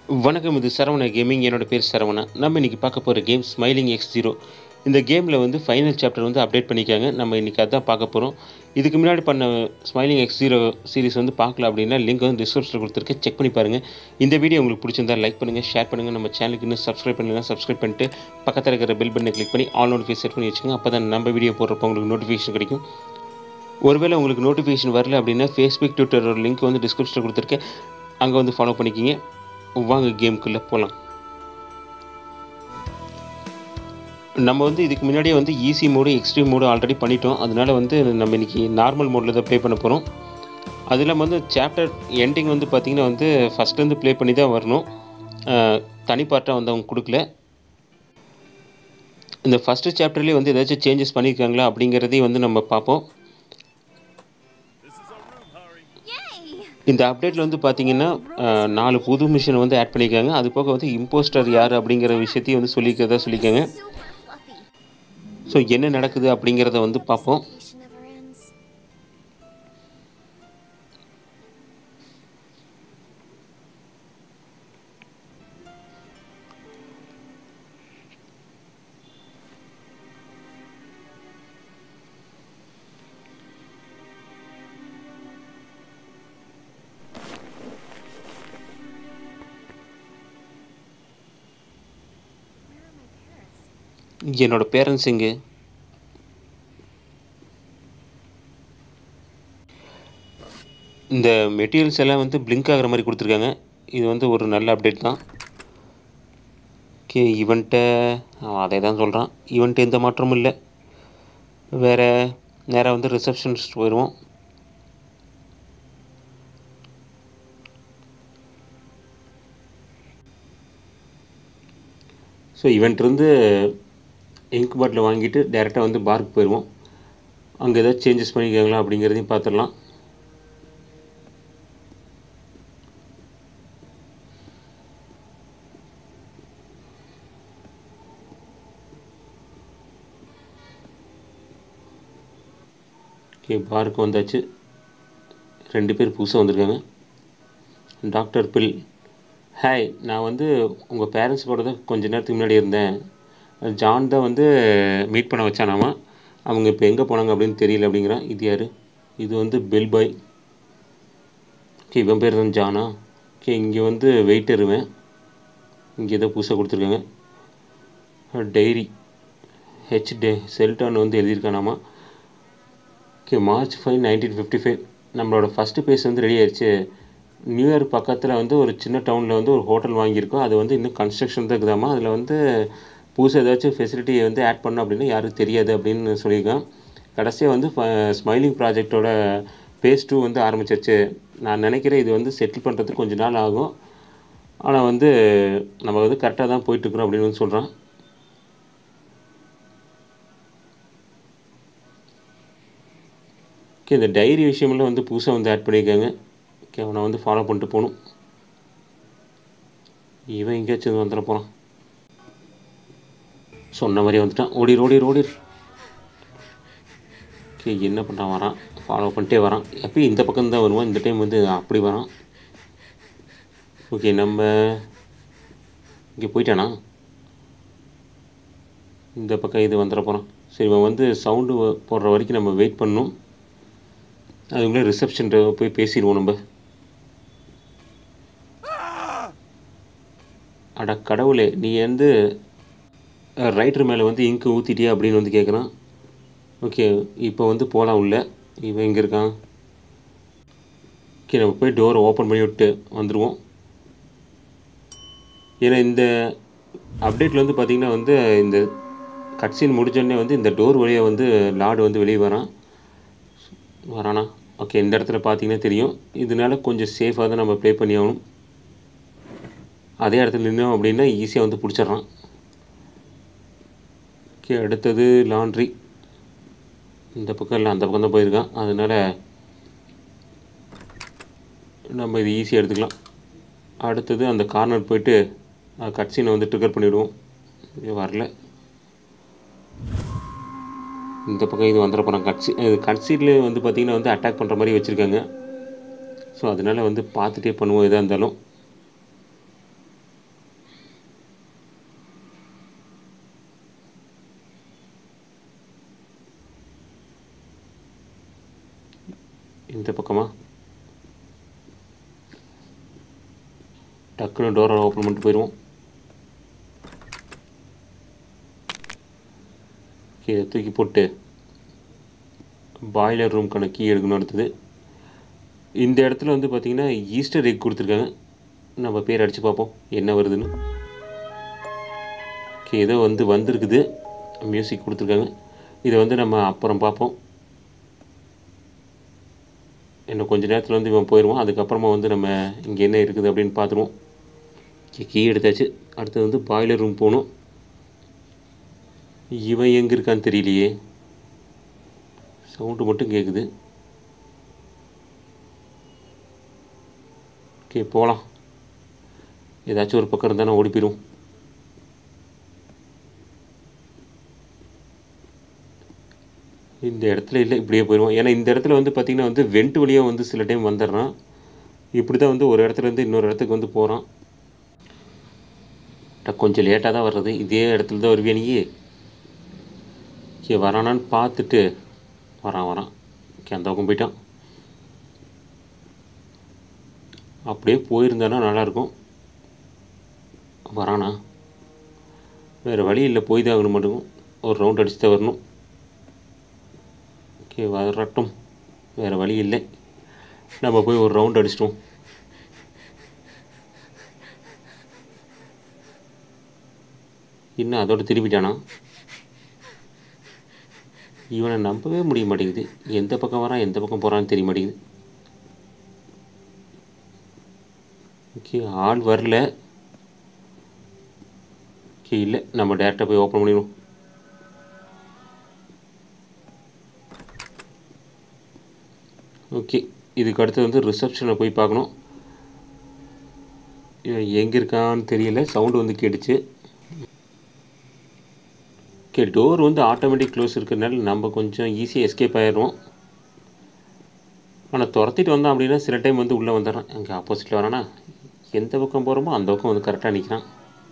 வணக்கம் இது சரவணா கேமிங் என்னோட பேர் சரவணா நம்ம இன்றைக்கி பார்க்க போகிற கேம் ஸ்மைலிங் எக்ஸ் ஜீரோ இந்த கேமில் வந்து ஃபைனல் சாப்டர் வந்து அப்டேட் பண்ணிக்காங்க நம்ம இன்றைக்கி அதான் பார்க்க போகிறோம் இதுக்கு முன்னாடி பண்ண ஸ்மைலிங் எக்ஸ் ஜீரோ சீரிஸ் வந்து பார்க்கல அப்படின்னா லிங்க் வந்து டிஸ்கிரிப்ஷனில் கொடுத்துருக்கேன் செக் பண்ணி பாருங்கள் இந்த வீடியோ உங்களுக்கு பிடிச்சிருந்தா லைக் பண்ணுங்கள் ஷேர் பண்ணுங்கள் நம்ம சேனலுக்கு இன்னும் சப்ஸ்கிரைப் பண்ணலாம் சப்ஸ்கிரைப் பண்ணிட்டு பக்கத்தில் இருக்கிற பெல் பட்டனை கிளிக் பண்ணி ஆல் நோட்டிஃபிகேஷன் செட் பண்ணி வச்சுக்கோங்க அப்போ தான் நம்ம வீடியோ போடுறப்போ உங்களுக்கு நோட்டிஃபிகேஷன் கிடைக்கும் ஒருவேளை உங்களுக்கு நோட்டிஃபிகேஷன் வரல அப்படின்னா ஃபேஸ்புக் ட்விட்டரோட லிங்க் வந்து டிஸ்கிரிப்ஷனில் கொடுத்துருக்கேன் அங்கே வந்து ஃபாலோ பண்ணிக்கிங்க வாங்க கேமுக்குள்ளே போகலாம் நம்ம வந்து இதுக்கு முன்னாடியே வந்து easy mode extreme mode already பண்ணிட்டோம் அதனால வந்து நம்ம இன்றைக்கி நார்மல் மோடில் தான் ப்ளே பண்ண போகிறோம் அது இல்லாமல் வந்து சாப்டர் எண்டிங் வந்து பார்த்திங்கன்னா வந்து ஃபஸ்ட்லேருந்து ப்ளே பண்ணி தான் வரணும் அஹ், தனி பார்ட்டாக வந்து அவங்க கொடுக்கல இந்த ஃபஸ்ட்டு சாப்டர்லேயே வந்து ஏதாச்சும் சேஞ்சஸ் பண்ணியிருக்காங்களா அப்படிங்கிறதையும் வந்து நம்ம பார்ப்போம் இந்த அப்டேட்டில் வந்து பார்த்தீங்கன்னா அஹ், நாலு புது மிஷினை வந்து ஆட் பண்ணியிருக்காங்க அது போக வந்து இம்போஸ்டர் யார் அப்படிங்கிற விஷயத்தையும் வந்து சொல்லிக்கிறதா சொல்லியிருக்காங்க So fluffy. ஸோ என்ன நடக்குது அப்படிங்கிறத வந்து பார்ப்போம் Animation never ends. Where are my parents? என்னோட பேரண்ட்ஸ் இங்கே இந்த மெட்டீரியல்ஸ் எல்லாம் வந்து பிளிங்க் ஆகிற மாதிரி கொடுத்துருக்காங்க இது வந்து ஒரு நல்ல அப்டேட் தான் ஓகே இவன்ட்ட அதே தான் சொல்கிறான் இவன்ட்டு எந்த மாற்றமும் இல்லை வேறு நேராக வந்து ரிசப்ஷனிஸ்ட் போயிடுவோம் ஸோ இவன்ட்டிருந்து இங்க் பாட்டில் வாங்கிட்டு டேரெக்டாக வந்து பார்க்கு போயிடுவோம் அங்கே ஏதாவது சேஞ்சஸ் பண்ணிக்காங்களா அப்படிங்கிறதையும் பார்த்துடலாம் ஓகே பார்க்கு வந்தாச்சு ரெண்டு பேர் புதுசாக வந்திருக்காங்க டாக்டர் பில் ஹாய் நான் வந்து உங்கள் பேரண்ட்ஸ் கூட தான் கொஞ்ச நேரத்துக்கு முன்னாடி இருந்தேன் ஜான் தான் வந்து மீட் பண்ண வச்சானாமா அவங்க இப்போ எங்கே போனாங்க அப்படின்னு தெரியல அப்படிங்கிறான் இது யார் இது வந்து பெல் பாய் ஓகே இவன் பேர் தான் ஜானா ஓகே இங்கே வந்து வெயிட்டர் இவன் இங்கே ஏதோ புதுசாக கொடுத்துருக்காங்க டைரி ஹெச் டே செல்டான் வந்து எழுதியிருக்கானாமா okay March five nineteen fifty five நம்மளோட ஃபஸ்ட்டு பேஸ் வந்து ரெடி ஆயிடுச்சு நியூ இயர் பக்கத்தில் வந்து ஒரு சின்ன டவுனில் வந்து ஒரு ஹோட்டல் வாங்கியிருக்கோம் அது வந்து இன்னும் கன்ஸ்ட்ரக்ஷன் தான் இருக்குதாமா அதில் வந்து புதுசாக ஏதாச்சும் ஃபெசிலிட்டி வந்து ஆட் பண்ணோம் அப்படின்னா யாருக்கும் தெரியாது அப்படின்னு சொல்லியிருக்கான் கடைசியாக வந்து ஸ்மைலிங் ப்ராஜெக்டோட பேஸ் டூ வந்து ஆரம்பிச்சிருச்சு நான் நினைக்கிறேன் இது வந்து செட்டில் பண்ணுறதுக்கு கொஞ்ச நாள் ஆகும் ஆனால் வந்து நம்ம வந்து கரெக்டாக தான் போயிட்டுருக்குறோம் அப்படின்னு வந்து சொல்கிறான் ஓகே இந்த டைரி விஷயமெல்லாம் வந்து புதுசாக வந்து ஆட் பண்ணியிருக்காங்க ஓகே அவனை வந்து ஃபாலோ பண்ணிட்டு போகணும் இவன் எங்கேயாச்சும் வந்துட போகிறான் சொன்ன மாதிரியே வந்துட்டான் ஓடிர் ஓடிர் ஓடிர் ஓகே என்ன பண்ணுறான் வரான் ஃபாலோ பண்ணிட்டே வரான் எப்பயும் இந்த பக்கம் தான் வருவான் இந்த டைம் வந்து அப்படி வரான் ஓகே நம்ம இங்கே போயிட்டானா இந்த பக்கம் இது வந்துட போகிறான் சரி இவன் வந்து சவுண்டு போடுற வரைக்கும் நம்ம வெயிட் பண்ணணும் அதுக்குள்ளே ரிசப்ஷன் போய் பேசிடுவோம் நம்ம அட கடவுளே நீ வந்து ரைட்டர் மேலே வந்து இங்கு ஊற்றிட்டியா அப்படின்னு வந்து கேட்குறான் ஓகே இப்போ வந்து போகலாம் உள்ள இவன் எங்கே இருக்கான் ஓகே நம்ம போய் டோரை ஓப்பன் பண்ணி விட்டு வந்துடுவோம் ஏன்னா இந்த அப்டேட்டில் வந்து பார்த்திங்கன்னா வந்து இந்த கட்சின் முடிஞ்சோடனே வந்து இந்த டோர் வழியாக வந்து லார்டு வந்து வெளியே வரான் வரானா ஓகே இந்த இடத்துல பார்த்தீங்கன்னா தெரியும் இதனால கொஞ்சம் சேஃபாக தான் நம்ம ப்ளே பண்ணி ஆகணும் அதே இடத்துல நின்னோம் அப்படின்னா ஈஸியாக வந்து பிடிச்சிட்றான் ஓகே அடுத்தது லாண்ட்ரி இந்த பக்கம் இல்லை அந்த பக்கம் தான் போயிருக்கான் அதனால் நம்ம இது ஈஸியாக எடுத்துக்கலாம் அடுத்தது அந்த கார்னர் போயிட்டு கட்சினை வந்து ட்ரிகர் பண்ணிவிடுவோம் இது வரல இந்த பக்கம் இது வந்துட போகிறாங்க கட்சி கட்சியில் வந்து பார்த்திங்கன்னா வந்து அட்டாக் பண்ணுற மாதிரி வச்சுருக்காங்க ஸோ அதனால் வந்து பார்த்துட்டே பண்ணுவோம் எதாக இருந்தாலும் இந்த பக்கமா டக்குன்னு டோரை ஓப்பன் பண்ணிட்டு போயிடுவோம் கீழே தூக்கி போட்டு பாய்லர் ரூம்க்கான கீ எடுக்கணும் அடுத்தது இந்த இடத்துல வந்து பார்த்திங்கன்னா ஈஸ்டர் எக் கொடுத்துருக்காங்க நம்ம பேர் அடித்து பார்ப்போம் என்ன வருதுன்னு ஓகே ஏதோ வந்து வந்திருக்குது மியூசிக் கொடுத்துருக்காங்க இதை வந்து நம்ம அப்புறம் பார்ப்போம் இன்னும் கொஞ்ச நேரத்தில் வந்து இவன் போயிடுவான் அதுக்கப்புறமா வந்து நம்ம இங்கே என்ன இருக்குது அப்படின்னு பார்த்துருவோம் கீ எடுத்தாச்சு அடுத்தது வந்து பாய்லர் ரூம் போகணும் இவன் எங்கே இருக்கான்னு தெரியலையே சவுண்டு மட்டும் கேட்குது ஓகே போகலாம் ஏதாச்சும் ஒரு பக்கம் இருந்தால் ஓடி போயிடும் இந்த இடத்துல இல்லை இப்படியே போயிடுவோம் ஏன்னா இந்த இடத்துல வந்து பார்த்திங்கன்னா வந்து வெண்ட் வழியாக வந்து சில டைம் வந்துடுறான் இப்படி தான் வந்து ஒரு இடத்துல இருந்து இன்னொரு இடத்துக்கு வந்து போகிறான் கொஞ்சம் லேட்டாக தான் வர்றது இதே இடத்துல தான் வருவியா நீ ஓகே வரானான்னு பார்த்துட்டு வரான் வரான் ஓகே அந்த பக்கம் போயிட்டான் அப்படியே போயிருந்தானா நல்லாயிருக்கும் வரானா வேறு வழி இல்லை போய் தான் ஆகணும் மட்டும் ஒரு ரவுண்ட் அடிச்சு தான் வரணும் ஓகே வரட்டும் வேறு வழி இல்லை நம்ம போய் ஒரு ரவுண்ட் அடிச்சிட்டோம் இன்னும் அதோட திரும்பிட்டானா இவனை நம்பவே முடிய மாட்டேங்குது எந்த பக்கம் வரான் எந்த பக்கம் போகிறான்னு தெரிய மாட்டேங்குது ஓகே ஆள் வரல ஓகே இல்லை நம்ம டேரெக்டாக போய் ஓப்பன் பண்ணிடுவோம் ஓகே இதுக்கு அடுத்து வந்து ரிசப்ஷனில் போய் பார்க்கணும் இவன் எங்கே இருக்கான்னு தெரியல சவுண்டு வந்து கேட்டுச்சு ஓகே டோர் வந்து ஆட்டோமேட்டிக் க்ளோஸ் இருக்கிறதுனால நம்ம கொஞ்சம் ஈஸியாக எஸ்கேப் ஆயிடுவோம் ஆனால் துரத்திட்டு வந்தோம் அப்படின்னா சில டைம் வந்து உள்ளே வந்துடுறான் அங்கே ஆப்போசிட்டில் வரானா எந்த பக்கம் போகிறோமோ அந்த பக்கம் வந்து கரெக்டாக நிற்கிறான்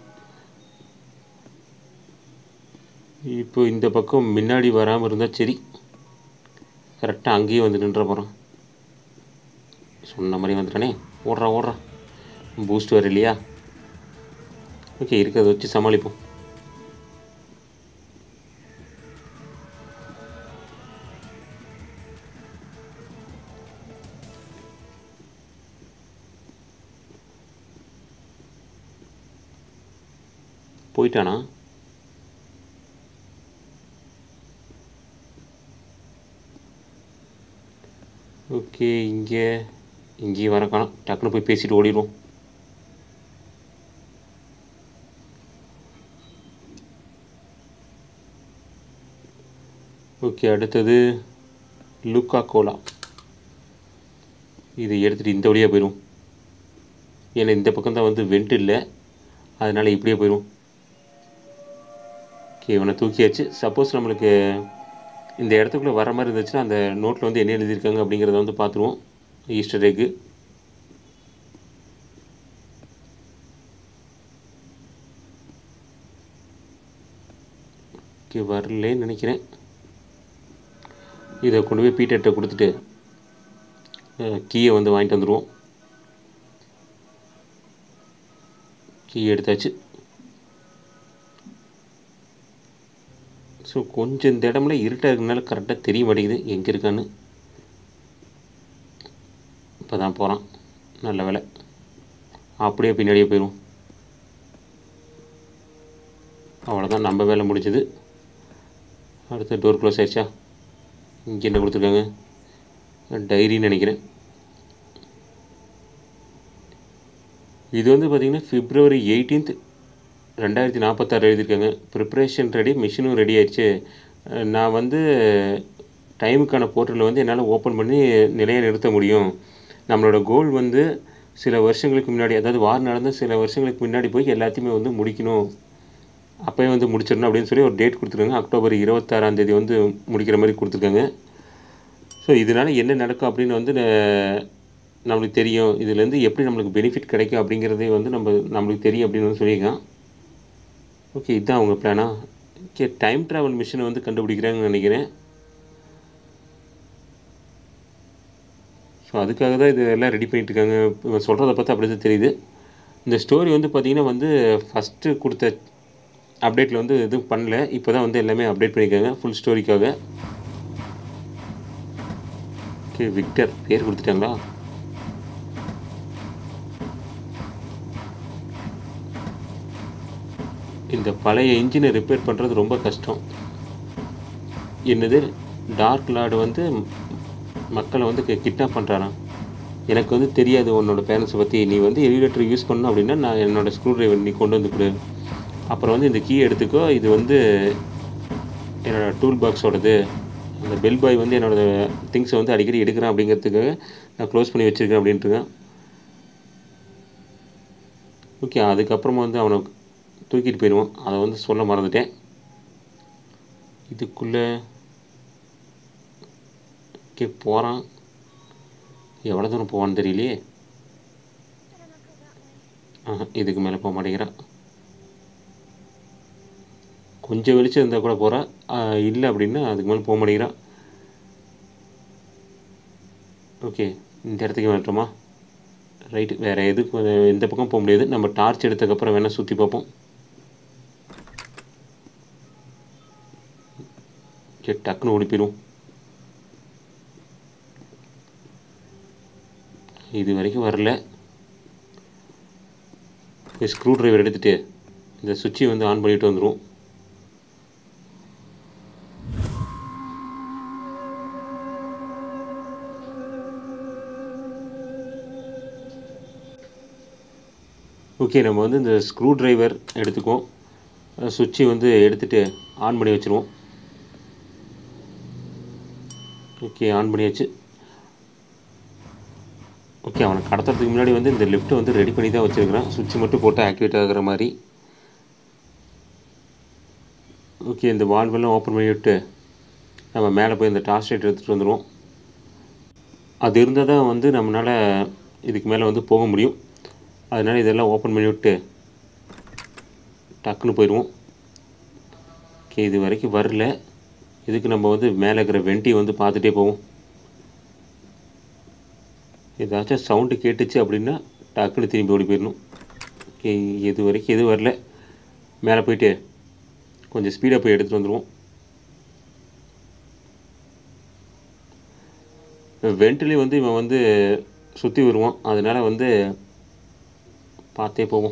இப்போ இந்த பக்கம் முன்னாடி வராமல் இருந்தால் சரி கரெக்டாக அங்கேயே வந்து நின்ற போகிறான் சொன்ன மாதிரி வந்துட்டானே ஓடுறா ஓடுறா பூஸ்ட் வர இல்லையா ஓகே இருக்கிறத வச்சு சமாளிப்போம் போயிட்டானா ஓகே இங்கே இங்கேயும் வர காணோம் டக்குன்னு போய் பேசிட்டு ஓடிடுவோம் ஓகே அடுத்தது லுக்கா கோலா இதை எடுத்துகிட்டு இந்த வழியாக போயிடும் ஏன்னா இந்த பக்கம் தான் வந்து வெண்ட் இல்லை அதனால் இப்படியே போயிடும் ஓகே இவனை தூக்கியாச்சு சப்போஸ் நம்மளுக்கு இந்த இடத்துக்குள்ளே வர மாதிரி இருந்துச்சுன்னா அந்த நோட்டில் வந்து என்ன எழுதியிருக்காங்க அப்படிங்கிறத வந்து பார்த்துருவோம் ஈஸ்டர் எக்கு ஓகே வரலேன்னு நினைக்கிறேன் இதை கொண்டு போய் பீட்டர்கிட்ட கொடுத்துட்டு கீயை வந்து வாங்கிட்டு வந்துடுவோம் கீ எடுத்தாச்சு ஸோ கொஞ்சம் இந்த இடம்ல இருட்டாக இருக்கனால கரெக்டாக தெரிய மாட்டேங்குது எங்கே இருக்கான்னு இப்போ தான் போகிறான் நல்ல வேலை அப்படியே பின்னாடியே போயிடும் அவ்வளோதான் நம்ம வேலை முடிஞ்சது அடுத்த டோர் க்ளோஸ் ஆயிடுச்சா இங்கே என்ன கொடுத்துருக்காங்க டைரின்னு நினைக்கிறேன் இது வந்து பார்த்திங்கன்னா பிப்ரவரி எயிட்டீன்த் ரெண்டாயிரத்தி நாற்பத்தாறு எழுதியிருக்காங்க ப்ரிப்ரேஷன் ரெடி மிஷினும் ரெடி ஆயிடுச்சு அஹ் நான் வந்து டைமுக்கான போர்ட்டலில் வந்து என்னால் ஓப்பன் பண்ணி நிலையை நிறுத்த முடியும் நம்மளோட கோல் வந்து சில வருஷங்களுக்கு முன்னாடி அதாவது வார் நடந்த சில வருஷங்களுக்கு முன்னாடி போய் எல்லாத்தையுமே வந்து முடிக்கணும் அப்போயே வந்து முடிச்சிடணும் அப்படின்னு சொல்லி ஒரு டேட் கொடுத்துருக்காங்க அக்டோபர் இருபத்தாறாம் தேதி வந்து முடிக்கிற மாதிரி கொடுத்துருக்காங்க ஸோ இதனால் என்ன நடக்கும் அப்படின்னு வந்து ந- நம்மளுக்கு தெரியும் இதுலேருந்து எப்படி நம்மளுக்கு பெனிஃபிட் கிடைக்கும் அப்படிங்கிறதே வந்து நம்ம நம்மளுக்கு தெரியும் அப்படின்னு வந்து சொல்லியிருக்கான் ஓகே இதுதான் அவங்க பிளானா ஓகே டைம் ட்ராவல் மிஷினை வந்து கண்டுபிடிக்கிறாங்கன்னு நினைக்கிறேன் ஸோ அதுக்காக தான் இது எல்லாம் ரெடி பண்ணிட்டு இருக்காங்க இவன் சொல்கிறத பார்த்தா அப்படி தான் தெரியுது இந்த ஸ்டோரி வந்து பார்த்திங்கன்னா வந்து ஃபஸ்ட்டு கொடுத்த அப்டேட்டில் வந்து எதுவும் பண்ணல இப்போ தான் வந்து எல்லாமே அப்டேட் பண்ணியிருக்காங்க ஃபுல் ஸ்டோரிக்காக ஓகே விக்டர் பேர் கொடுத்துட்டாங்களா இந்த பழைய இன்ஜினை ரிப்பேர் பண்ணுறது ரொம்ப கஷ்டம் என்னது டார்க் லார்டு வந்து மக்களை வந்து கிட்னாப் பண்ணுறாராம் எனக்கு வந்து தெரியாது உன்னோட பேரண்ட்ஸை பற்றி நீ வந்து எலிவேட்டர் யூஸ் பண்ணணும் அப்படின்னா நான் என்னோட ஸ்க்ரூ டிரைவர் நீ கொண்டு வந்து கொடு அப்புறம் வந்து இந்த கீ எடுத்துக்கோ இது வந்து என்னோட டூல் பாக்ஸோடது அந்த பெல் பாய் வந்து என்னோட திங்ஸை வந்து அடிக்கடி எடுக்கிறேன் அப்படிங்கிறதுக்காக நான் க்ளோஸ் பண்ணி வச்சுருக்கேன் அப்படின்ட்டுருக்கேன் ஓகே அதுக்கப்புறமா வந்து அவனை தூக்கிட்டு போயிடுவான் அதை வந்து சொல்ல மறந்துட்டேன் இதுக்குள்ளே ஓகே போகிறான் எவ்வளோ தூரம் போவான்னு தெரியலையே ஆஹா இதுக்கு மேலே போக மாட்டேங்கிறான் கொஞ்சம் வெளிச்சம் இருந்தால் கூட போகிறான் இல்லை அப்படின்னா அதுக்கு மேலே போக மாட்டேங்கிறான் ஓகே இந்த இடத்துக்கு வரட்டுமா ரைட்டு வேறு எதுக்கு எந்த பக்கம் போக முடியாது நம்ம டார்ச் எடுத்ததுக்கப்புறம் வேணால் சுற்றி பார்ப்போம் சரி டக்குன்னு ஓடி போயிடும் இது வரைக்கும் வரல ஸ்க்ரூ டிரைவர் எடுத்துகிட்டு இந்த சுவிட்சை வந்து ஆன் பண்ணிட்டு வந்துடும் ஓகே நம்ம வந்து இந்த ஸ்க்ரூ டிரைவர் எடுத்துக்குவோம் சுவிட்சை வந்து எடுத்துகிட்டு ஆன் பண்ணி வச்சுருவோம் ஓகே ஆன் பண்ணியாச்சு ஓகே அவனை கடத்துறதுக்கு முன்னாடி வந்து இந்த லிஃப்ட்டை வந்து ரெடி பண்ணி தான் வச்சுருக்கிறேன் சுவிட்ச் மட்டும் போட்டு ஆக்டிவேட் ஆகிற மாதிரி ஓகே இந்த வால்வெல்லாம் ஓப்பன் பண்ணி விட்டு நம்ம மேலே போய் இந்த டார்ச் லைட் எடுத்துகிட்டு வந்துடுவோம் அது இருந்தால் தான் வந்து நம்மளால் இதுக்கு மேலே வந்து போக முடியும் அதனால் இதெல்லாம் ஓப்பன் பண்ணி விட்டு டக்குன்னு போயிடுவோம் ஓகே இது வரைக்கும் வரல இதுக்கு நம்ம வந்து மேலே இருக்கிற வெண்டி வந்து பார்த்துட்டே போவோம் ஏதாச்சும் சவுண்டு கேட்டுச்சு அப்படின்னா டக்குன்னு திரும்பி ஓடி போயிடணும் ஓகே இது வரைக்கும் எதுவும் வரல மேலே போயிட்டு கொஞ்சம் ஸ்பீடாக போய் எடுத்துகிட்டு வந்துடுவோம் வெண்டிலே வந்து இவன் வந்து சுற்றி வருவான் அதனால் வந்து பார்த்தே போவோம்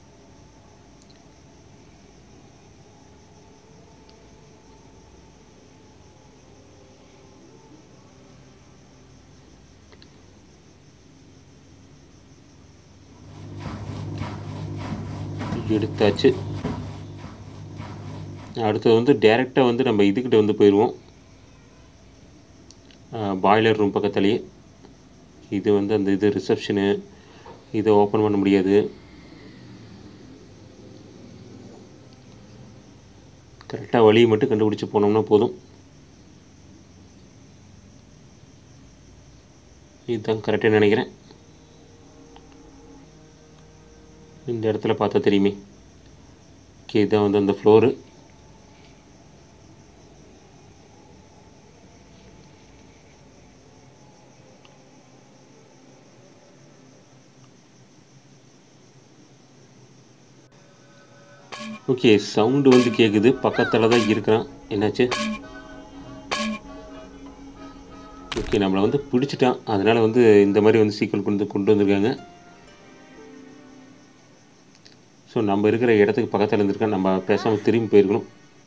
எடுத்தாச்சு அடுத்தது வந்து டேரெக்டாக வந்து நம்ம இதுக்கிட்ட வந்து போயிடுவோம் பாய்லர் ரூம் பக்கத்துலேயே இது வந்து அந்த இது ரிசப்ஷனு இதை ஓப்பன் பண்ண முடியாது கரெக்டாக வழியை மட்டும் கண்டுபிடிச்சி போனோம்னா போதும் இதுதான் கரெக்டாக நினைக்கிறேன் இந்த இடத்துல பார்த்தா தெரியுமே ஓகே இதான் வந்து அந்த ஃப்ளோரு ஓகே சவுண்டு வந்து கேட்குது பக்கத்தில் தான் இருக்கிறான் என்னாச்சு ஓகே நம்மளை வந்து பிடிச்சிட்டான் அதனால் வந்து இந்த மாதிரி வந்து சீக்கிரம் கொண்டு கொண்டு வந்திருக்காங்க ஸோ நம்ம இருக்கிற இடத்துக்கு பக்கத்தில் இருந்திருக்கேன் நம்ம பேசாமல் திரும்பி போயிருக்கணும்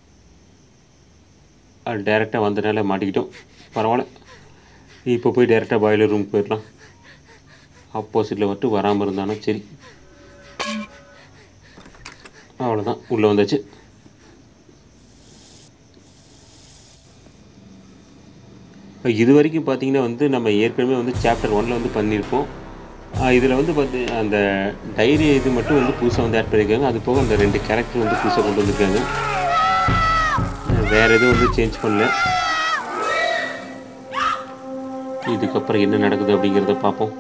அது டேரெக்டாக வந்தனால மாட்டிக்கிட்டோம் பரவாயில்ல இப்போ போய் டேரெக்டாக பாய்லர் ரூம் போயிடலாம் ஆப்போசிட்டில் மட்டும் வராமல் இருந்தானா சரி அவ்வளோதான் உள்ளே வந்தாச்சு இது வரைக்கும் பார்த்தீங்கன்னா வந்து நம்ம ஏற்கனவே வந்து சாப்டர் ஒனில் வந்து பண்ணியிருப்போம் இதில் வந்து பார்த்து அந்த டைரி இது மட்டும் வந்து புதுசாக வந்து ஆட் பண்ணியிருக்காங்க அது போக அந்த ரெண்டு கேரக்டர் வந்து புதுசாக கொண்டு வந்திருக்காங்க வேறு எதுவும் வந்து சேஞ்ச் பண்ணல இதுக்கப்புறம் என்ன நடக்குது அப்படிங்கிறத பார்ப்போம்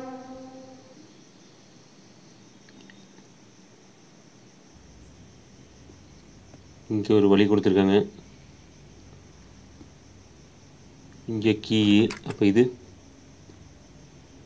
இங்கே ஒரு வழி கொடுத்துருக்காங்க இங்கே கீ அப்போ இது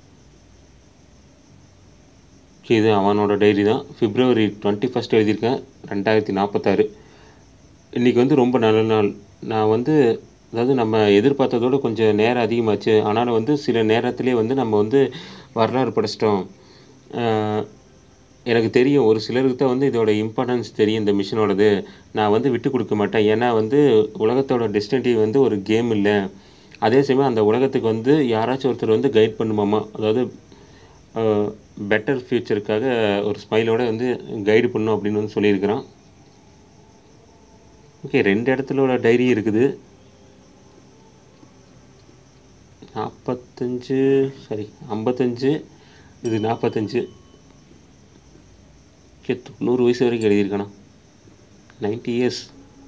ஓகே இது அவனோட டைரி தான் பிப்ரவரி டுவெண்ட்டி ஃபஸ்ட் எழுதியிருக்கேன் ரெண்டாயிரத்தி நாற்பத்தாறு இன்றைக்கி வந்து ரொம்ப நல்ல நாள் நான் வந்து அதாவது நம்ம எதிர்பார்த்ததோட கொஞ்சம் நேரம் அதிகமாச்சு ஆனாலும் வந்து சில நேரத்திலே வந்து நம்ம வந்து வரலாறு படிச்சிட்டோம் ஆஹ் எனக்கு தெரியும் ஒரு சிலருக்கு தான் வந்து இதோட இம்பார்ட்டன்ஸ் தெரியும் இந்த மிஷினோடது நான் வந்து விட்டு கொடுக்க மாட்டேன் ஏன்னா வந்து உலகத்தோட டெஸ்டினிட்டி வந்து ஒரு கேம் இல்லை அதே சமயம் அந்த உலகத்துக்கு வந்து யாராச்சும் ஒருத்தர் வந்து கைட் பண்ணுமாமா அதாவது பெட்டர் ஃப்யூச்சருக்காக ஒரு ஸ்மைலோட வந்து கைடு பண்ணும் அப்படின்னு வந்து சொல்லியிருக்கிறான் ஓகே ரெண்டு இடத்துலோட டைரி இருக்குது நாற்பத்தஞ்சு சாரி ஐம்பத்தஞ்சு இது நாற்பத்தஞ்சு ஓகே தொண்ணூறு வயசு வரைக்கும் எழுதியிருக்கானா ninety years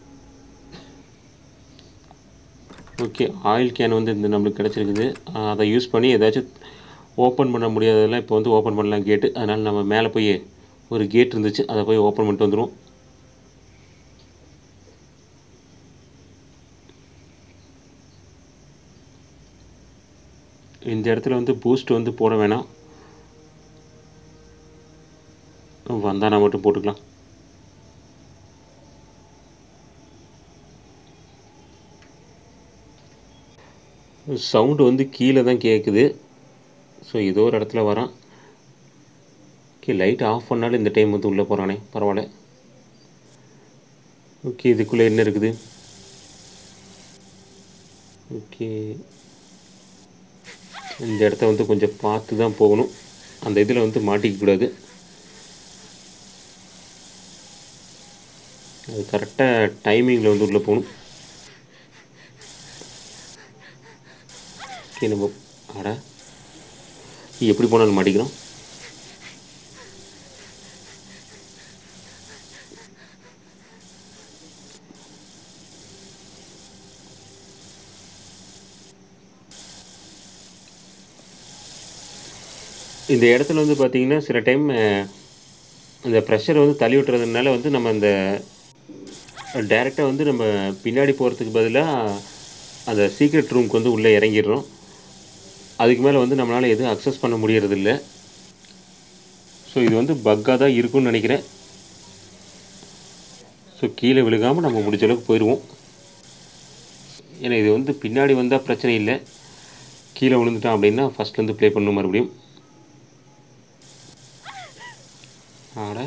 okay oil can வந்து இந்த நம்மளுக்கு கிடச்சிருக்குது ஆஹ் அதை யூஸ் பண்ணி ஏதாச்சும் ஓப்பன் பண்ண முடியாததெல்லாம் இப்போ வந்து ஓப்பன் பண்ணலாம் கேட்டு அதனால் நம்ம மேலே போய் ஒரு கேட் இருந்துச்சு அதை போய் ஓப்பன் பண்ணிட்டு வந்துடுவோம் இந்த இடத்துல வந்து பூஸ்ட் வந்து போட வேணாம் வந்தானா மட்டும் போட்டுக்கலாம் சவுண்டு வந்து கீழே தான் கேட்குது ஸோ ஏதோ ஒரு இடத்துல வரான் ஓகே லைட் ஆஃப் பண்ணாலும் இந்த டைம் வந்து உள்ளே போகிறானே பரவாயில்ல ஓகே இதுக்குள்ளே என்ன இருக்குது ஓகே இந்த இடத்த வந்து கொஞ்சம் பார்த்து தான் போகணும் அந்த இதில் வந்து மாட்டிக்க கூடாது அது கரெக்டாக டைமிங்கில் வந்து உள்ளே போகணும் ஓகே நம்ம அட எப்படி போனாலும் மாட்டிக்கிறோம் இந்த இடத்துல வந்து பார்த்தீங்கன்னா சில டைம் அந்த ப்ரெஷரை வந்து தள்ளி விட்டுறதுனால வந்து நம்ம அந்த டேரெக்டாக வந்து நம்ம பின்னாடி போகிறதுக்கு பதிலாக அந்த சீக்ரெட் ரூமுக்கு வந்து உள்ளே இறங்கிடுறோம் அதுக்கு மேலே வந்து நம்மளால் எதுவும் அக்சஸ் பண்ண முடியறதில்ல ஸோ இது வந்து பக்காக தான் இருக்கும்னு நினைக்கிறேன் ஸோ கீழே விழுகாமல் நம்ம முடிஞ்ச அளவுக்கு போயிடுவோம் ஏன்னா இது வந்து பின்னாடி வந்தால் பிரச்சனை இல்லை கீழே விழுந்துட்டான் அப்படின்னா ஃபஸ்ட்லேருந்து ப்ளே பண்ணணும் மறுபடியும் ஆட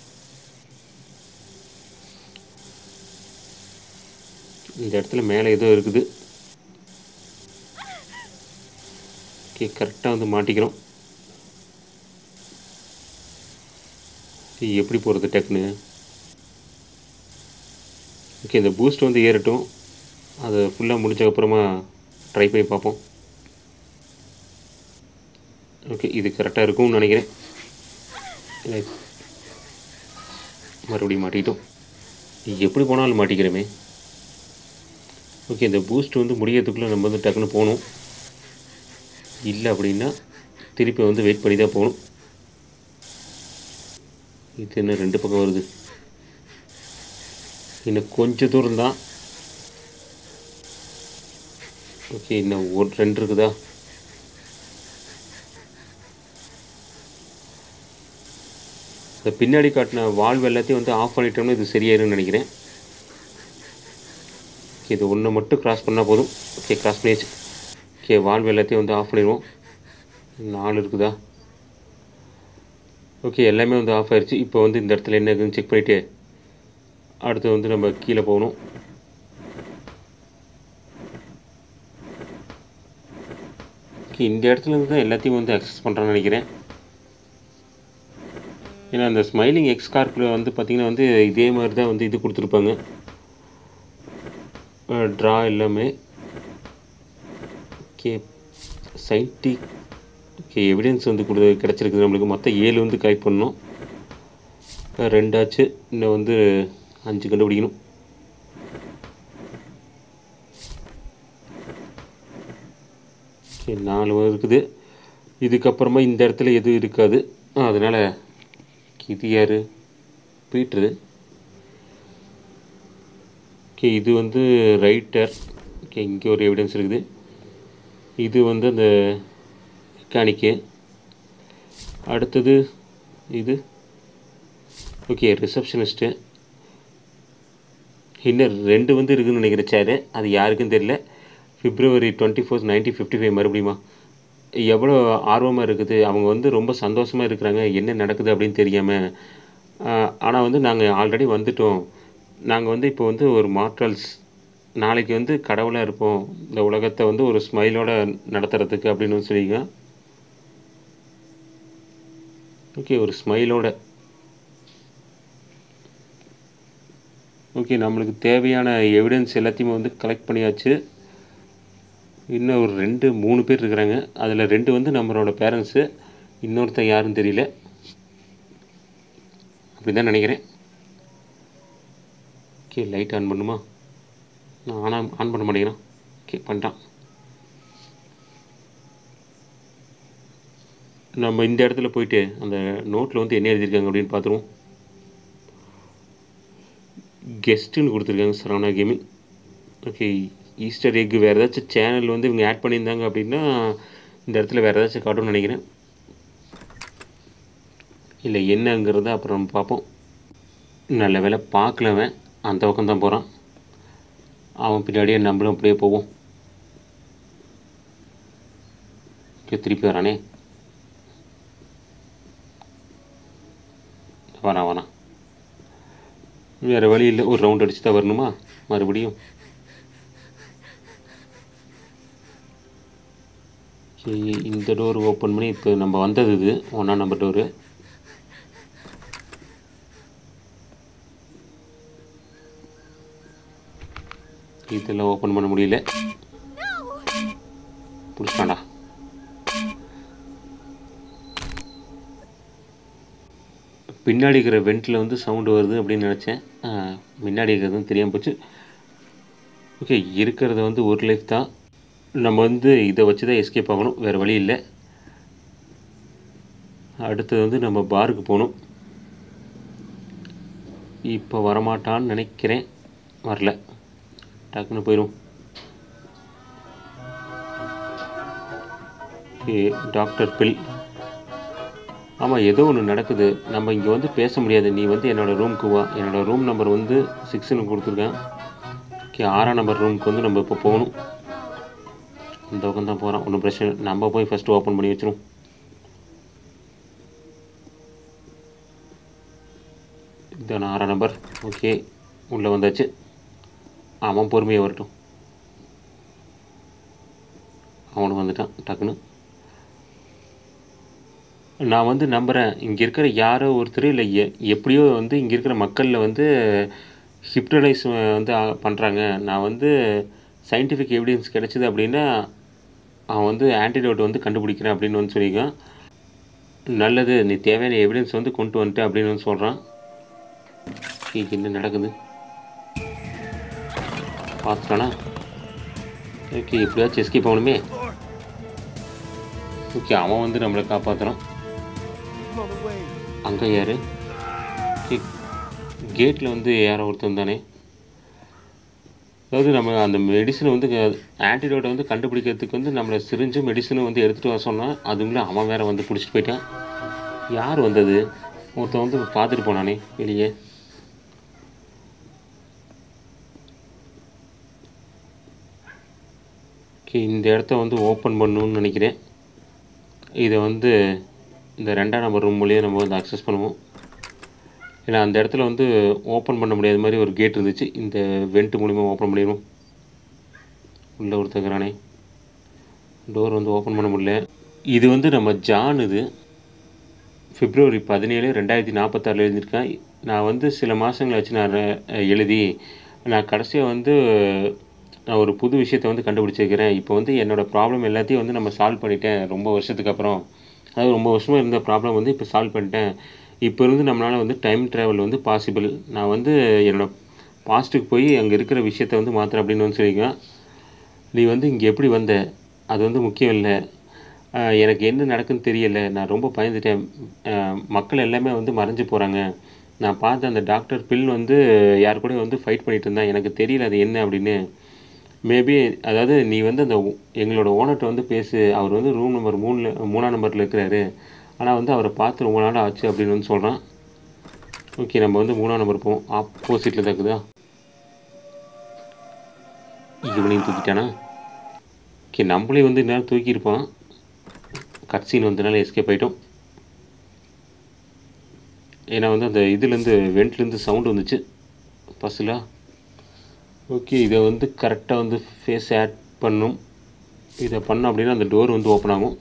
இந்த இடத்துல மேலே ஏதோ இருக்குது ஓகே கரெக்டாக வந்து மாட்டிக்கிறோம் இது எப்படி போகிறது டக்குன்னு ஓகே இந்த பூஸ்ட் வந்து ஏறட்டும் அது ஃபுல்லாக முடிச்சக்கப்புறமா ட்ரை பண்ணி பார்ப்போம் ஓகே இது கரெக்டாக இருக்கும்னு நினைக்கிறேன் இல்லை மறுபடியும் மாட்டிக்கிட்டோம் எப்படி போனாலும் மாட்டிக்கிறோமே ஓகே இந்த பூஸ்ட் வந்து முடியறதுக்குள்ளே நம்ம வந்து டக்குன்னு போகணும் இல்லை அப்படின்னா திருப்பி வந்து வெயிட் பண்ணி தான் போகணும் இது என்ன ரெண்டு பக்கம் வருது இன்னும் கொஞ்சம் தூரம் தான் ஓகே இன்னும் ஒரு ரெண்டு இருக்குதா இந்த பின்னாடி காட்டின வால்வ் எல்லாத்தையும் வந்து ஆஃப் பண்ணிட்டோம்னா இது சரியாயிரும்னு நினைக்கிறேன் ஓகே இது ஒன்று மட்டும் கிராஸ் பண்ணால் போதும் ஓகே கிராஸ் பண்ணியாச்சு ஓகே வால்வ் எல்லாத்தையும் வந்து ஆஃப் பண்ணிடுவோம் நாலு இருக்குதா ஓகே எல்லாமே வந்து ஆஃப் ஆயிடுச்சு இப்போ வந்து இந்த இடத்துல என்ன இருக்குதுன்னு செக் பண்ணிவிட்டு அடுத்து வந்து நம்ம கீழே போகணும் ஓகே இந்த இடத்துல இருந்து தான் எல்லாத்தையும் வந்து அக்சஸ் பண்ணுறான்னு நினைக்கிறேன் ஏன்னா அந்த ஸ்மைலிங் எக்ஸ்கார்ப்பில் வந்து பார்த்திங்கன்னா வந்து இதே மாதிரி தான் வந்து இது கொடுத்துருப்பாங்க ட்ரா எல்லாமே ஓகே சயின்டிக் ஓகே எவிடன்ஸ் வந்து கொடு கிடச்சிருக்குது நம்மளுக்கு மொத்தம் ஏழு வந்து கலெக்ட் பண்ணோம் ரெண்டாச்சு இன்னும் வந்து அஞ்சு கண்டுபிடிக்கணும் ஓகே நாலு இருக்குது இதுக்கப்புறமா இந்த இடத்துல எதுவும் இருக்காது அதனால் இது யார் பீட்ரு ஓகே இது வந்து ரைட்டர் ஓகே இங்கே ஒரு எவிடன்ஸ் இருக்குது இது வந்து அந்த மெக்கானிக்கு அடுத்தது இது ஓகே ரிசப்ஷனிஸ்ட்டு இன்னும் ரெண்டு வந்து இருக்குதுன்னு நினைக்கிறேன் சேரு அது யாருக்கும் தெரியல February twenty fourth nineteen fifty five மறுபடியுமா எவ்வளோ ஆர்வமாக இருக்குது அவங்க வந்து ரொம்ப சந்தோஷமாக இருக்கிறாங்க என்ன நடக்குது அப்படின்னு தெரியாமல் ஆனால் வந்து நாங்கள் ஆல்ரெடி வந்துட்டோம் நாங்கள் வந்து இப்போ வந்து ஒரு மார்டல்ஸ் நாளைக்கு வந்து கடவுளாக இருப்போம் இந்த உலகத்தை வந்து ஒரு ஸ்மைலோட நடத்துறதுக்கு அப்படின்னு வந்து சொல்லிங்க ஓகே ஒரு ஸ்மைலோட ஓகே நம்மளுக்கு தேவையான எவிடன்ஸ் எல்லாத்தையுமே வந்து கலெக்ட் பண்ணியாச்சு இன்னும் ஒரு ரெண்டு மூணு பேர் இருக்கிறாங்க அதில் ரெண்டு வந்து நம்மளோட பேரண்ட்ஸு இன்னொருத்தன் யாருன்னு தெரியல அப்படி தான் நினைக்கிறேன் ஓகே லைட் ஆன் பண்ணுமா நான் ஆன் ஆன் பண்ண மாட்டேங்கிறான் ஓகே பண்ணிட்டான் நம்ம இந்த இடத்துல போயிட்டு அந்த நோட்டில் வந்து என்ன எழுதியிருக்காங்க அப்படின்னு பார்த்துருவோம் கெஸ்ட்டுன்னு கொடுத்துருக்காங்க Saravana gaming okay Easter egg வேறு ஏதாச்சும் சேனல் வந்து இவங்க ஆட் பண்ணியிருந்தாங்க அப்படின்னா இந்த இடத்துல வேறு ஏதாச்சும் காட்டும்னு நினைக்கிறேன் இல்லை என்னங்கிறத அப்புறம் நம்ம பார்ப்போம் நல்ல வேலை பார்க்கலவன் அந்த பக்கம் தான் போகிறான் அவன் பின்னாடியே நம்மளும் அப்படியே போவோம் ஓகே திருப்பி வரானே வரான் வரான் வேறு வழி இல்லை ஒரு ரவுண்ட் அடிச்சு தான் வரணுமா மறுபடியும் சரி இந்த டோர் ஓப்பன் பண்ணி இப்போ நம்ம வந்தது இது ஒன்றா நம்பர் டோரு இதெல்லாம் ஓப்பன் பண்ண முடியல பிடிச்சாண்டா பின்னாடி இருக்கிற வெண்ட்டில் வந்து சவுண்டு வருது அப்படின்னு நினச்சேன் முன்னாடி இருக்கிறதும் தெரியாமல் போச்சு ஓகே இருக்கிறது வந்து ஒரு லைஃப் தான் நம்ம வந்து இதை வச்சு தான் எஸ்கேப் ஆகணும் வேறு வழி இல்லை அடுத்தது வந்து நம்ம பாருக்கு போகணும் இப்போ வரமாட்டான்னு நினைக்கிறேன் வரல டக்குன்னு போயிடும் ஓகே டாக்டர் பில் ஆமாம் ஏதோ ஒன்று நடக்குது நம்ம இங்கே வந்து பேச முடியாது நீ வந்து என்னோடய ரூமுக்கு வா என்னோடய ரூம் நம்பர் வந்து சிக்ஸ்னு கொடுத்துருக்கேன் ஓகே ஆறாம் நம்பர் ரூமுக்கு வந்து நம்ம இப்போ போகணும் இந்த பக்கம் தான் போகிறோம் ஒன்றும் பிரச்சனை இல்லை நம்ம போய் ஃபஸ்ட்டு ஓப்பன் பண்ணி வச்சிரும் இதான் ஆறாம் நம்பர் ஓகே உள்ளே வந்தாச்சு அவன் பொறுமையாக வரட்டும் அவனும் வந்துட்டான் டக்குன்னு நான் வந்து நம்புகிறேன் இங்கே இருக்கிற யாரோ ஒருத்தர் இல்லை எ எப்படியோ வந்து இங்கே இருக்கிற மக்களில் வந்து ஹிப்டனைஸ் வந்து பண்ணுறாங்க நான் வந்து சயின்டிஃபிக் எவிடன்ஸ் கிடச்சிது அப்படின்னா அவன் வந்து ஆன்டிடோட் வந்து கண்டுபிடிக்கிறேன் அப்படின்னு வந்து சொல்லியிருக்கான் நல்லது நீ தேவையான எவிடன்ஸ் வந்து கொண்டு வந்துட்டு அப்படின்னு வந்து சொல்கிறான் இங்கே என்ன நடக்குது பார்த்துட்டானா ஓகே எப்படியாச்சும் எஸ்கேப் ஆகணுமே ஓகே அவன் வந்து நம்மளை காப்பாற்றுறான் அங்கே யார் கேட்டில் வந்து யாரோ ஒருத்தன் தானே அதாவது நம்ம அந்த மெடிசனை வந்து ஆன்டிடோட்டை வந்து கண்டுபிடிக்கிறதுக்கு வந்து நம்மளை சிரிஞ்சும் மெடிசனும் வந்து எடுத்துகிட்டு வர சொன்னால் அதுங்களே அவன் வேற வந்து பிடிச்சிட்டு போயிட்டான் யார் வந்தது ஒருத்தன் வந்து பார்த்துட்டு போனானே வெளியே ஓகே இந்த இடத்த வந்து ஓப்பன் பண்ணணும்னு நினைக்கிறேன் இதை வந்து இந்த ரெண்டாம் நம்பர் ரூம் மூலியம் நம்ம வந்து அக்சஸ் பண்ணுவோம் ஏன்னா அந்த இடத்துல வந்து ஓப்பன் பண்ண முடியாத மாதிரி ஒரு கேட் இருந்துச்சு இந்த வெண்ட் மூலிமா ஓப்பன் பண்ணிடுவோம் உள்ளே ஒருத்தக்கிறானே டோர் வந்து ஓப்பன் பண்ண முடியல இது வந்து நம்ம ஜான் இது பிப்ரவரி பதினேழு ரெண்டாயிரத்தி நாற்பத்தாறில் எழுதியிருக்கேன் நான் வந்து சில மாதங்களாச்சு நான் எழுதி நான் கடைசியாக வந்து நான் ஒரு புது விஷயத்தை வந்து கண்டுபிடிச்சிருக்கிறேன் இப்போ வந்து என்னோடய ப்ராப்ளம் எல்லாத்தையும் வந்து நம்ம சால்வ் பண்ணிட்டேன் ரொம்ப வருஷத்துக்கு அப்புறம் அதாவது ரொம்ப வருஷமாக இருந்த ப்ராப்ளம் வந்து இப்போ சால்வ் பண்ணிட்டேன் இப்போ இருந்து நம்மளால் வந்து டைம் ட்ராவல் வந்து பாசிபிள் நான் வந்து என்னோடய பாஸ்ட்டுக்கு போய் அங்கே இருக்கிற விஷயத்த வந்து மாற்றுறேன் அப்படின்னு வந்து சொல்லியிருக்கேன் நீ வந்து இங்கே எப்படி வந்த அது வந்து முக்கியம் இல்லை எனக்கு என்ன நடக்குன்னு தெரியலை நான் ரொம்ப பயந்துட்டேன் மக்கள் எல்லாமே வந்து மறைஞ்சு போகிறாங்க நான் பார்த்த அந்த டாக்டர் பில் வந்து யார் கூட வந்து ஃபைட் பண்ணிகிட்டு இருந்தேன் எனக்கு தெரியல அது என்ன அப்படின்னு மேபி அதாவது நீ வந்து அந்த எங்களோட ஓனர்கிட்ட வந்து பேசு அவர் வந்து ரூம் நம்பர் மூணில் மூணாம் நம்பரில் இருக்கிறாரு ஆனால் வந்து அவரை பார்த்து ரொம்ப நாள் ஆச்சு அப்படின்னு வந்து சொல்கிறான் ஓகே நம்ம வந்து மூணாம் நம்பர் போவோம் ஆப்போசிட்டில் தான் இருக்குதா இவனையும் தூக்கிட்டானா ஓகே நம்மளே வந்து இந்நேரம் தூக்கியிருப்பான் கட்சீன் வந்தனால எஸ்கேப் ஆகிட்டோம் ஏன்னா வந்து அந்த இதுலேருந்து வெண்ட்லேருந்து சவுண்டு வந்துச்சு பஸ்ஸில் ஓகே இதை வந்து கரெக்டாக வந்து ஃபேஸ் ஆட் பண்ணும் இதை பண்ணோம் அப்படின்னா அந்த டோர் வந்து ஓப்பன் ஆகும்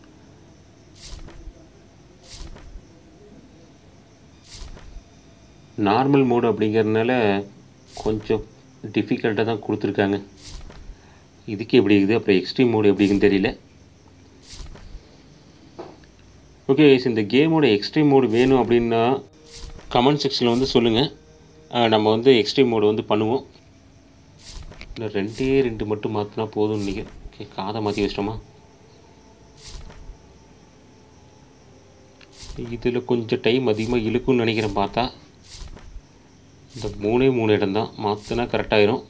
நார்மல் மோடு அப்படிங்கிறதுனால கொஞ்சம் டிஃபிகல்ட்டாக தான் கொடுத்துருக்காங்க இதுக்கு எப்படி இருக்குது அப்புறம் எக்ஸ்ட்ரீம் மோடு எப்படின்னு தெரியல ஓகே இந்த கேமோட எக்ஸ்ட்ரீம் மோடு வேணும் அப்படின்னா கமெண்ட் செக்ஷனில் வந்து சொல்லுங்கள் நம்ம வந்து எக்ஸ்ட்ரீம் மோடு வந்து பண்ணுவோம் இன்னும் ரெண்டே ரெண்டு மட்டும் மாற்றினா போதும்னு நினைக்கிறேன் ஓகே காதை மாற்றி வச்சிட்டோமா இதில் கொஞ்சம் டைம் அதிகமாக இழுக்கும்னு நினைக்கிறேன் பார்த்தா இந்த மூணே மூணு இடம் தான் மாற்றினா கரெக்டாயிரும்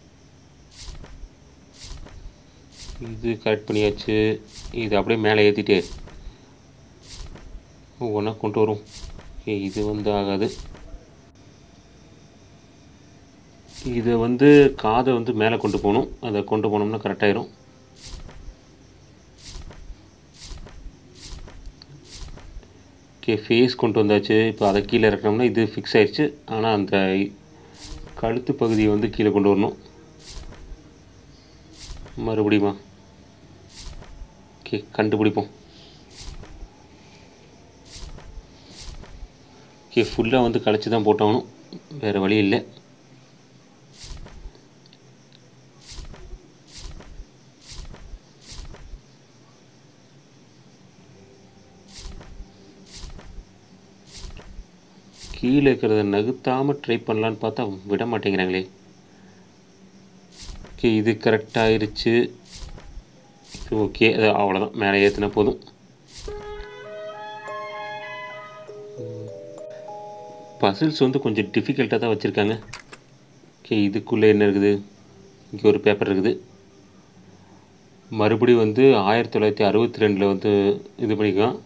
இது கரெக்ட் பண்ணியாச்சு இது அப்படியே மேலே ஏற்றிட்டு ஒவ்வொன்றா கொண்டு வரும் ஓகே இது வந்து ஆகாது இதை வந்து காதை வந்து மேலே கொண்டு போகணும் அதை கொண்டு போனோம்னா கரெக்டாயிரும் ஓகே ஃபேஸ் கொண்டு வந்தாச்சு இப்போ அதை கீழே இறக்கணும்னா இது ஃபிக்ஸ் ஆயிடுச்சு ஆனால் அந்த கழுத்து பகுதியை வந்து கீழே கொண்டு வரணும் மறுபடியுமா ஓகே கண்டுபிடிப்போம் ஓகே ஃபுல்லாக வந்து கழிச்சு தான் போட்டாகணும் வேறு வழி இல்லை கீழே இருக்கிறத நகுத்தாமல் ட்ரை பண்ணலான்னு பார்த்தா விட மாட்டேங்கிறாங்களே ஓகே இது கரெக்ட் ஆயிருச்சு இது ஓகே அது அவ்வளோதான் மேலே ஏற்றினா போதும் பசில்ஸ் வந்து கொஞ்சம் டிஃபிகல்ட்டாக தான் வச்சுருக்காங்க ஓகே இதுக்குள்ளே என்ன இருக்குது இங்கே ஒரு பேப்பர் இருக்குது மறுபடியும் வந்து ஆயிரத்தி தொள்ளாயிரத்தி அறுபத்தி ரெண்டில் வந்து இது பண்ணிக்கலாம்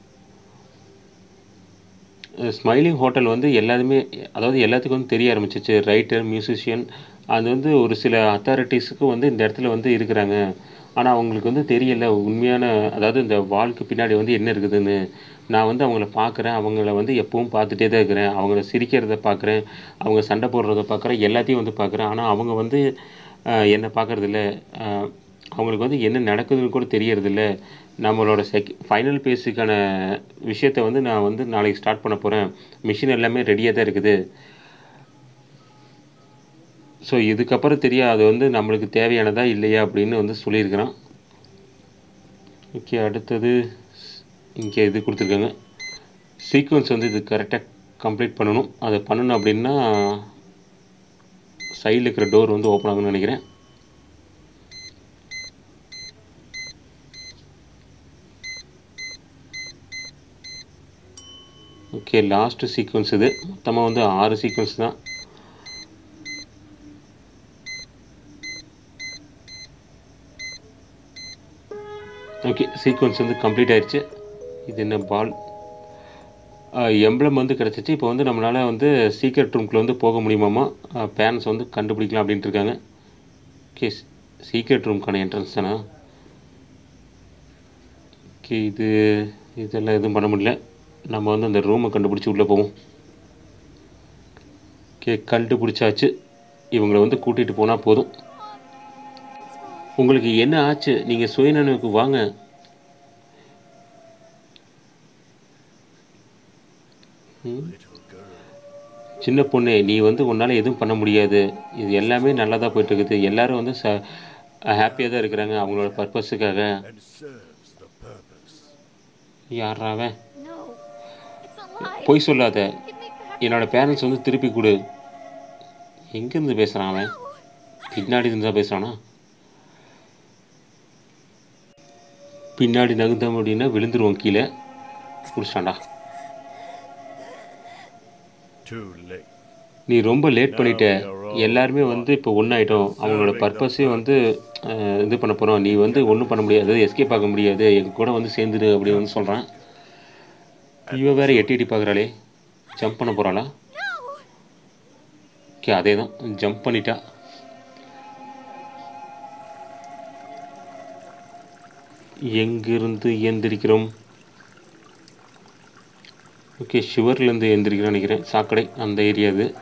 ஸ்மைலிங் ஹோட்டல் வந்து எல்லாருமே அதாவது எல்லாத்துக்கும் வந்து தெரிய ஆரம்பிச்சிச்சு ரைட்டர் மியூசிஷியன் அது வந்து ஒரு சில அத்தாரிட்டிஸுக்கும் வந்து இந்த இடத்துல வந்து இருக்கிறாங்க ஆனால் அவங்களுக்கு வந்து தெரியல உண்மையான அதாவது இந்த வாளுக்கு பின்னாடி வந்து என்ன இருக்குதுன்னு நான் வந்து அவங்கள பார்க்குறேன் அவங்கள வந்து எப்பவும் பார்த்துட்டே தான் இருக்கிறேன் அவங்கள சிரிக்கிறத பார்க்குறேன் அவங்க சண்டை போடுறத பார்க்குறேன் எல்லாத்தையும் வந்து பார்க்குறேன் ஆனால் அவங்க வந்து ஆஹ், என்னை பார்க்குறதில்ல அவங்களுக்கு வந்து என்ன நடக்குதுன்னு கூட தெரியறதில்ல நம்மளோட செக் ஃபைனல் பேஸுக்கான விஷயத்தை வந்து நான் வந்து நாளைக்கு ஸ்டார்ட் பண்ண போகிறேன் மிஷின் எல்லாமே ரெடியாக தான் இருக்குது ஸோ இதுக்கப்புறம் தெரியும் அது வந்து நம்மளுக்கு தேவையானதா இல்லையா அப்படின்னு வந்து சொல்லியிருக்கிறான் ஓகே அடுத்தது இங்கே இது கொடுத்துருக்காங்க சீக்வன்ஸ் வந்து இது கரெக்டாக கம்ப்ளீட் பண்ணணும் அதை பண்ணணும் அப்படின்னா சைடில் இருக்கிற டோர் வந்து ஓப்பன் ஆகும்னு நினைக்கிறேன் ஓகே லாஸ்ட் சீக்வன்ஸ் இது மொத்தமாக வந்து ஆறு சீக்வன்ஸ் தான் ஓகே சீக்வன்ஸ் வந்து கம்ப்ளீட் ஆயிடுச்சு இது என்ன பால் எம்ப்ளம் வந்து கிடச்சிச்சு இப்போ வந்து நம்மளால் வந்து சீக்ரெட் ரூம்குள்ளே வந்து போக முடியுமாமா பேரண்ட்ஸ் வந்து கண்டுபிடிக்கலாம் அப்படின்ட்டு இருக்காங்க ஓகே சீக்ரெட் ரூம்க்கான என்ட்ரன்ஸ் தானே ஓகே இது இதெல்லாம் எதுவும் பண்ண முடியல நம்ம வந்து அந்த ரூமை கண்டுபிடிச்சி உள்ளே போவோம் ஓகே கண்டுபிடிச்சாச்சு இவங்களை வந்து கூட்டிகிட்டு போனால் போதும் உங்களுக்கு என்ன ஆச்சு நீங்கள் சுயநனவுக்கு வாங்க ம்? சின்ன பொண்ணு நீ வந்து உன்னால் எதுவும் பண்ண முடியாது இது எல்லாமே நல்லா தான் போயிட்டு இருக்குது எல்லாரும் வந்து ச ஹாப்பியாக தான் இருக்கிறாங்க அவங்களோட பர்பஸுக்காக and serves the purpose. யாரா அவன் No. It's a lie. பொய் சொல்லாத Give me back. என்னோட பேரண்ட்ஸ் வந்து திருப்பி கொடு எங்கேருந்து பேசுகிறான் அவன் பின்னாடி இருந்து தான் பேசுகிறானா பின்னாடி நகுந்தோம் அப்படின்னா விழுந்துருவோம் கீழே குடிச்சிட்டான்டா Too late. நீ ரொம்ப லேட் பண்ணிட்ட எல்லாருமே வந்து இப்போ ஒன்றாயிட்டோம் அவங்களோட பர்பஸே வந்து அஹ், இது பண்ண போகிறோம் நீ வந்து ஒன்றும் பண்ண முடியாது எஸ்கேப் ஆக முடியாது எங்கள் கூட வந்து சேர்ந்துடு அப்படின்னு வந்து சொல்கிறான் இவ வேற எட்டி எட்டி பார்க்குறாளே ஜம்ப் பண்ண போகிறாளா No! ஓகே அதே தான் ஜம்ப் பண்ணிட்டா எங்கிருந்து எந்திரிக்கிறோம் ஓகே ஷுவர்லேருந்து எந்திரிக்கிறேன்னு நினைக்கிறேன் சாக்கடை அந்த ஏரியா இது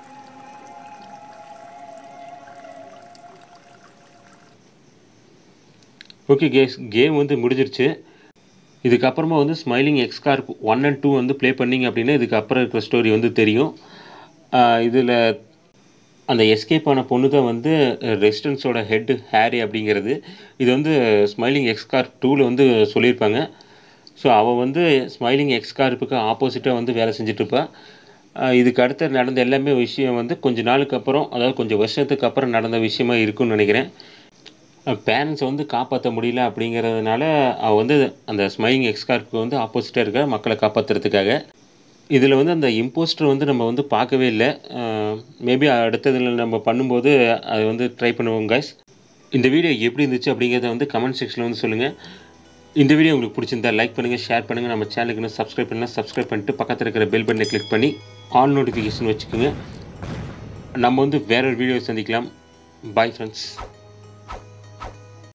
ஓகே கேஸ் கேம் வந்து முடிஞ்சிருச்சு இதுக்கப்புறமா வந்து smiling escarp one and two வந்து ப்ளே பண்ணிங்க அப்படின்னா இதுக்கப்புறம் இருக்கிற ஸ்டோரி வந்து தெரியும் இதில் அந்த எஸ்கேப் ஆன பொண்ணு தான் வந்து ரெசிடென்ஸோட ஹெட் ஹேரி அப்படிங்கிறது இது வந்து ஸ்மைலிங் எக்ஸ்கார்ப் டூவில் வந்து சொல்லியிருப்பாங்க ஸோ அவள் வந்து ஸ்மைலிங் எக்ஸ்கார்ப்புக்கு ஆப்போசிட்டாக வந்து வேலை செஞ்சுட்ருப்பா இதுக்கு அடுத்து நடந்த எல்லாமே விஷயம் வந்து கொஞ்ச நாளுக்கு அப்புறம் அதாவது கொஞ்சம் வருஷத்துக்கு அப்புறம் நடந்த விஷயமா இருக்கும்னு நினைக்கிறேன் பேரண்ட்ஸை வந்து காப்பாற்ற முடியல அப்படிங்கிறதுனால அவள் வந்து அந்த ஸ்மைலிங் எக்ஸ்கார்ப்புக்கு வந்து ஆப்போசிட்டாக இருக்க மக்களை காப்பாற்றுறதுக்காக இதில் வந்து அந்த இம்போஸ்டர் வந்து நம்ம வந்து பார்க்கவே இல்லை மேபி அடுத்ததில் நம்ம பண்ணும்போது அது வந்து ட்ரை பண்ணுவோம் guys இந்த வீடியோ எப்படி இருந்துச்சு அப்படிங்கிறத வந்து கமெண்ட் செக்ஷனில் வந்து சொல்லுங்கள் இந்த வீடியோ உங்களுக்கு பிடிச்சிருந்தா லைக் பண்ணுங்கள் ஷேர் பண்ணுங்கள் நம்ம சேனலுக்கு இன்னும் சப்ஸ்கிரைப் பண்ணலாம் சப்ஸ்கிரைப் பண்ணிட்டு பக்கத்தில் இருக்கிற பெல் பட்டனை கிளிக் பண்ணி ஆல் நோட்டிஃபிகேஷன் வச்சுக்கோங்க நம்ம வந்து வேற ஒரு வீடியோ சந்திக்கலாம் பாய் ஃப்ரெண்ட்ஸ்